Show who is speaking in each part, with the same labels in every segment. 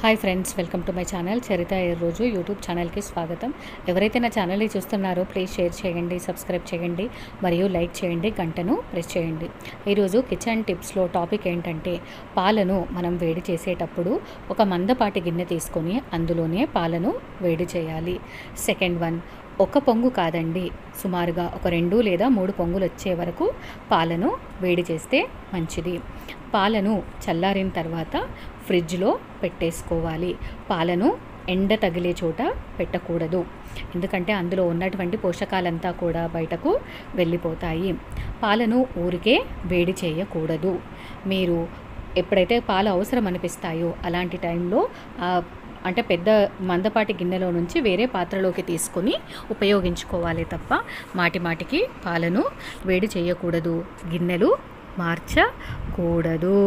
Speaker 1: hi friends welcome to my channel Charitha ఏ రోజు YouTube ఛానల్కి స్వాగతం ఎవరైతే నా ఛానల్ని చూస్తున్నారో ప్లీజ్ షేర్ చేయండి సబ్స్క్రైబ్ చేయండి మరియు లైక్ చేయండి గంటను ప్రెస్ చేయండి ఈరోజు కిచెన్ టిప్స్లో టాపిక్ ఏంటంటే పాలను మనం వేడి చేసేటప్పుడు ఒక మందపాటి గిన్నె తీసుకొని అందులోనే పాలను వేడి చేయాలి సెకండ్ వన్ ఒక పొంగు కాదండి సుమారుగా ఒక రెండు లేదా మూడు పొంగులు వచ్చే వరకు పాలను వేడి చేస్తే మంచిది పాలను చల్లారిన తర్వాత ఫ్రిడ్జ్లో పెట్టేసుకోవాలి పాలను ఎండ తగిలే చోట పెట్టకూడదు ఎందుకంటే అందులో ఉన్నటువంటి పోషకాలంతా కూడా బయటకు వెళ్ళిపోతాయి పాలను ఊరికే వేడి చేయకూడదు మీరు ఎప్పుడైతే పాలు అవసరం అనిపిస్తాయో అలాంటి టైంలో ఆ అంటే పెద్ద మందపాటి గిన్నెలో నుంచి వేరే పాత్రలోకి తీసుకొని ఉపయోగించుకోవాలి తప్ప మాటి మాటికి పాలను వేడి చేయకూడదు గిన్నెలు మార్చకూడదు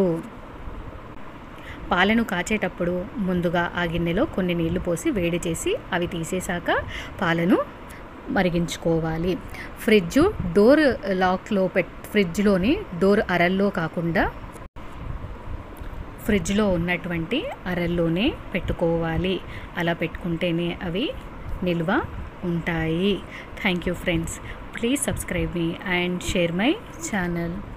Speaker 1: పాలను కాచేటప్పుడు ముందుగా ఆ గిన్నెలో కొన్ని నీళ్లు పోసి వేడి చేసి అవి తీసేశాక పాలను మరిగించుకోవాలి ఫ్రిడ్జ్ డోర్ లాక్లో పెట్ ఫ్రిడ్జ్లోని డోర్ అరల్లో కాకుండా ఫ్రిడ్జ్లో ఉన్నటువంటి అరల్లోనే పెట్టుకోవాలి అలా పెట్టుకుంటేనే అవి నిల్వ ఉంటాయి thank you friends please subscribe me and share my channel